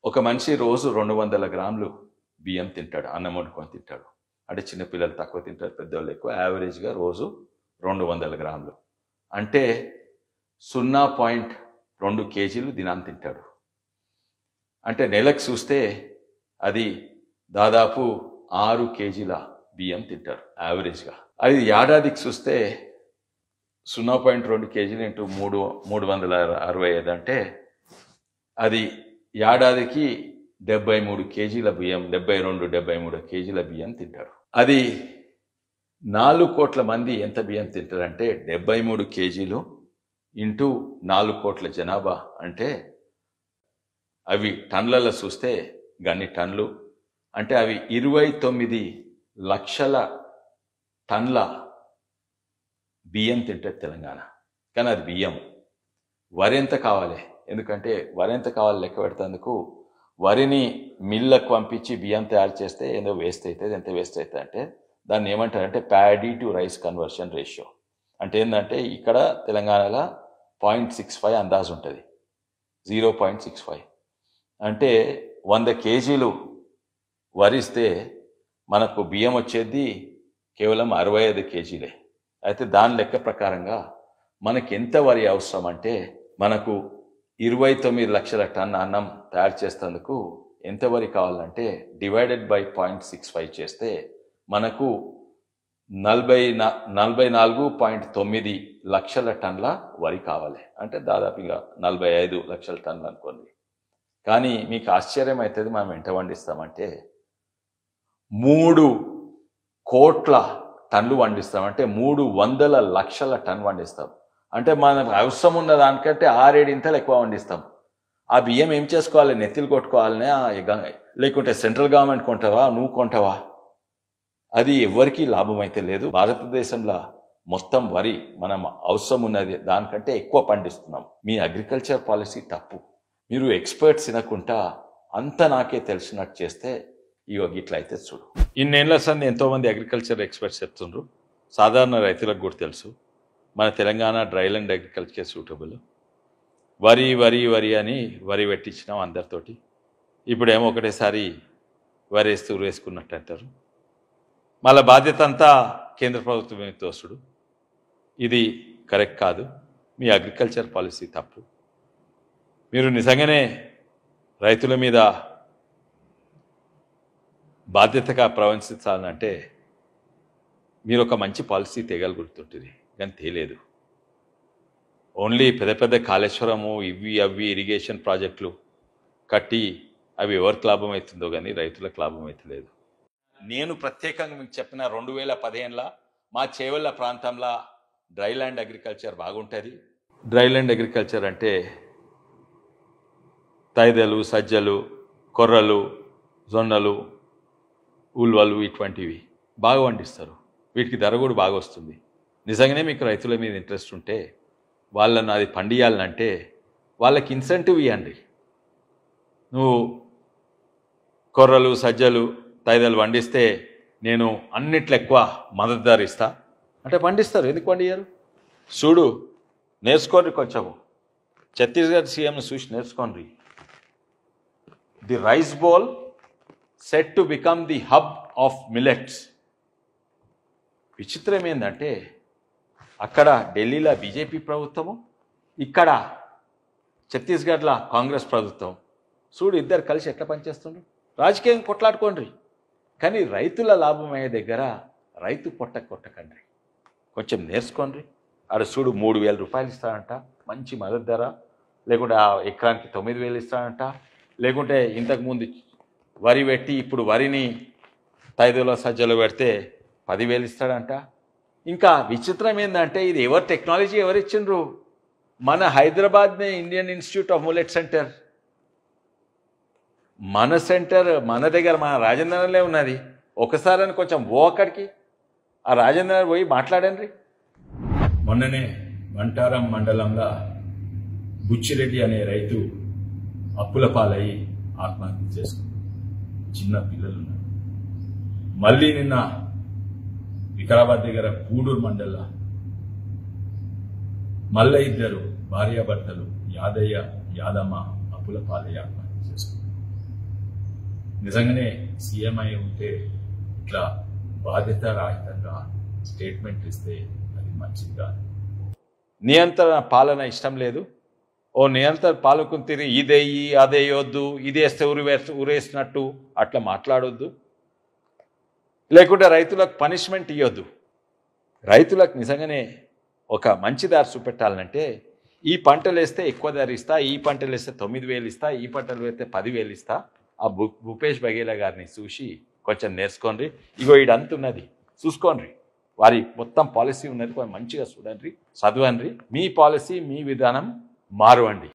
ఒక మనిషి రోజు రెండు వందల గ్రాములు బియ్యం తింటాడు అన్నం వండుకొని తింటాడు అంటే చిన్నపిల్లలు తక్కువ తింటారు పెద్దవాళ్ళు ఎక్కువ యావరేజ్గా రోజు రెండు వందల గ్రాములు అంటే సున్నా పాయింట్ రెండు కేజీలు దినాన్ని తింటాడు అంటే నెలకు చూస్తే అది దాదాపు ఆరు కేజీల బియ్యం తింటారు యావరేజ్గా అది ఏడాదికి చూస్తే సున్నా పాయింట్ రెండు కేజీలు ఇంటూ మూడు మూడు వందల అరవై ఐదు అంటే అది ఏడాదికి డెబ్బై మూడు కేజీల బియ్యం డెబ్బై రెండు డెబ్బై మూడు కేజీల బియ్యం తింటారు అది నాలుగు కోట్ల మంది ఎంత బియ్యం తింటారంటే డెబ్బై మూడు కేజీలు ఇంటూ నాలుగు కోట్ల జనాభా అంటే అవి టన్లలో చూస్తే గన్ని టన్లు అంటే అవి ఇరవై తొమ్మిది లక్షల టన్ల బియ్యం తింటే తెలంగాణ కానీ అది బియ్యం వరి ఎంత కావాలి ఎందుకంటే వరి ఎంత కావాలి లెక్క పెడతందుకు వరిని మిల్లకు పంపించి బియ్యం తయారు చేస్తే ఏదో వేస్ట్ అవుతుంది ఎంత వేస్ట్ అవుతుంది అంటే దాన్ని ఏమంటారంటే paddy to rice conversion ratio అంటే ఏంటంటే ఇక్కడ తెలంగాణలో పాయింట్ సిక్స్ ఫైవ్ అందాజు ఉంటుంది జీరో పాయింట్ సిక్స్ ఫైవ్ అంటే వంద కేజీలు వరిస్తే మనకు బియ్యం వచ్చేది కేవలం అరవై ఐదు కేజీలే అయితే దాని లెక్క ప్రకారంగా మనకి ఎంత వరి అవసరం అంటే మనకు ఇరవై తొమ్మిది లక్షల టన్ అన్నం తయారు చేసేందుకు ఎంత వరి కావాలంటే divided by point six five చేస్తే మనకు నలభై నా నలభై నాలుగు పాయింట్ తొమ్మిది లక్షల టన్ల వరి కావాలి అంటే దాదాపుగా నలభై ఐదు లక్షల టన్నులు అనుకోండి కానీ మీకు ఆశ్చర్యం అవుతుంది మనం ఎంత వండిస్తామంటే మూడు కోట్ల టన్లు వండిస్తాం అంటే మూడు వందల లక్షల టన్ వండిస్తాం అంటే మనకు అవసరం ఉన్న దానికంటే ఆరేడింతలు ఎక్కువ వండిస్తాం ఆ బియ్యం ఏం చేసుకోవాలి నెత్తిలు కొట్టుకోవాలనే ఆ గ- లేకుంటే సెంట్రల్ గవర్నమెంట్ కొంటావా నువ్వు కొంటావా అది ఎవరికీ లాభం అయితే లేదు భారతదేశంలో మొత్తం వరి మనం అవసరం ఉన్నది దానికంటే ఎక్కువ పండిస్తున్నాం మీ అగ్రికల్చర్ పాలసీ తప్పు మీరు ఎక్స్పర్ట్స్ వినకుండా అంత నాకే తెలిసినట్టు చేస్తే ఇగో గిట్ల అయితే చూడు ఇన్నేళ్ల సంది ఎంతోమంది అగ్రికల్చర్ ఎక్స్పర్ట్స్ చెప్తుండ్రు సాధారణ రైతులకు కూడా తెలుసు మన తెలంగాణ డ్రైలాండ్ అగ్రికల్చర్ సూటబుల్ వరి వరి వరి అని వరి పెట్టించినాం అందరితోటి ఇప్పుడేమో ఒకటేసారి వరి వేస్తూ వేసుకున్నట్టు అంటారు మళ్ళీ బాధ్యత అంతా కేంద్ర ప్రభుత్వమే తోసుడు ఇది కరెక్ట్ కాదు మీ అగ్రికల్చర్ పాలసీ తప్పు మీరు నిజంగానే రైతుల మీద బాధ్యతగా ప్రవర్తించాలంటే మీరు ఒక మంచి పాలసీ తేగలుగుతుంటుంది కానీ తేలేదు ఓన్లీ పెద్ద పెద్ద కాళేశ్వరము ఇవి అవి ఇరిగేషన్ ప్రాజెక్టులు కట్టి అవి ఎవరికి లాభం అవుతుందో కానీ రైతులకు లాభం అవుతలేదు నేను ప్రత్యేకంగా మీకు చెప్పిన రెండు వేల పదిహేనులో మా చేవల్ల ప్రాంతంలో డ్రైలాండ్ అగ్రికల్చర్ బాగుంటుంది డ్రైలాండ్ అగ్రికల్చర్ అంటే తైదలు సజ్జలు కొర్రలు జొన్నలు ఉల్వలు ఇటువంటివి బాగా పండిస్తారు వీటికి ధర కూడా బాగా వస్తుంది నిజంగానే మీకు రైతుల మీద ఇంట్రెస్ట్ ఉంటే వాళ్ళని అది పండియాలంటే వాళ్ళకి ఇన్సెంటివ్ ఇవ్వండి నువ్వు కొర్రలు సజ్జలు తైదలు పండిస్తే నేను అన్నిట్లో ఎక్కువ మద్దతు ధర ఇస్తా అంటే పండిస్తారు ఎందుకు పండియ్యారు చూడు నేర్చుకోండి కొంచెము ఛత్తీస్గఢ్ సీఎంను చూసి నేర్చుకోండి the rice bowl set to become the hub of millets విచిత్రం ఏంటంటే అక్కడ ఢిల్లీలో బీజేపీ ప్రభుత్వము ఇక్కడ ఛత్తీస్గఢ్లో కాంగ్రెస్ ప్రభుత్వం చూడు ఇద్దరు కలిసి ఎట్లా పనిచేస్తుండ్రు రాజకీయం కొట్లాడుకోండి కానీ రైతుల లాభం అయ్యే దగ్గర రైతు పొట్ట కొట్టకండి కొంచెం నేర్చుకోండి ఆడ చూడు మూడు వేల రూపాయలు ఇస్తాడంట మంచి మద్దతు ధర లేకుంటే ఆ ఎకరానికి తొమ్మిది వేలు ఇస్తాడంట లేకుంటే ఇంతకుముందు వరి పెట్టి ఇప్పుడు వరిని తైదులో సజ్జలో పెడితే పదివేలు ఇస్తాడంట ఇంకా విచిత్రం ఏంటంటే ఇది ఎవరు టెక్నాలజీ ఎవరు ఇచ్చిండ్రు మన హైదరాబాద్నే Indian Institute of millet centre మన సెంటర్ మన దగ్గర మన రాజేంద్రలో ఉన్నది ఒకసారి కొంచెం ఓ అక్కడికి ఆ రాజేంద్ర పోయి మాట్లాడండి మొన్ననే వంటారం మండలంలో బుచ్చిరెడ్డి అనే రైతు అప్పుల పాలయ్యి ఆత్మహత్య చేసుకుంది చిన్న పిల్లలు ఉన్నారు మళ్ళీ నిన్న వికారాబాద్ దగ్గర పూడూరు మండలంలో మళ్ళీ ఇద్దరు భార్యాభర్తలు యాదయ్య యాదమ్మ అప్పుల పాలయ్య ఆత్మహత్య చేసుకున్నారు నిజంగానే సీఎం అయి ఉంటే ఇట్లా బాధ్యత రాహితంగా స్టేట్మెంట్ ఇస్తే అది మంచిది కాదు నియంత్రణ పాలన ఇష్టం లేదు ఓ నియంత్రణ పాలకుని తిరిగి ఇదేయి అదేయొద్దు ఇదేస్తే ఉరి వేస్తే ఉరేసినట్టు అట్లా మాట్లాడొద్దు లేకుంటే రైతులకు పనిష్మెంట్ ఇవ్వద్దు రైతులకు నిజంగానే ఒక మంచి దారి చూపెట్టాలంటే ఈ పంటలు వేస్తే ఎక్కువ ధర ఇస్తా ఈ పంటలు వేస్తే తొమ్మిది వేలు ఇస్తా ఈ పంటలు వేస్తే పదివేలు ఇస్తా ఆ భూ భూపేష్ బఘేలా గారిని చూసి కొంచెం నేర్చుకోండి ఇగో ఈడంత ఉన్నది చూసుకోండి వారి మొత్తం పాలసీ ఉన్నది కొంచెం మంచిగా చూడండి చదవండి మీ పాలసీ మీ విధానం మారవండి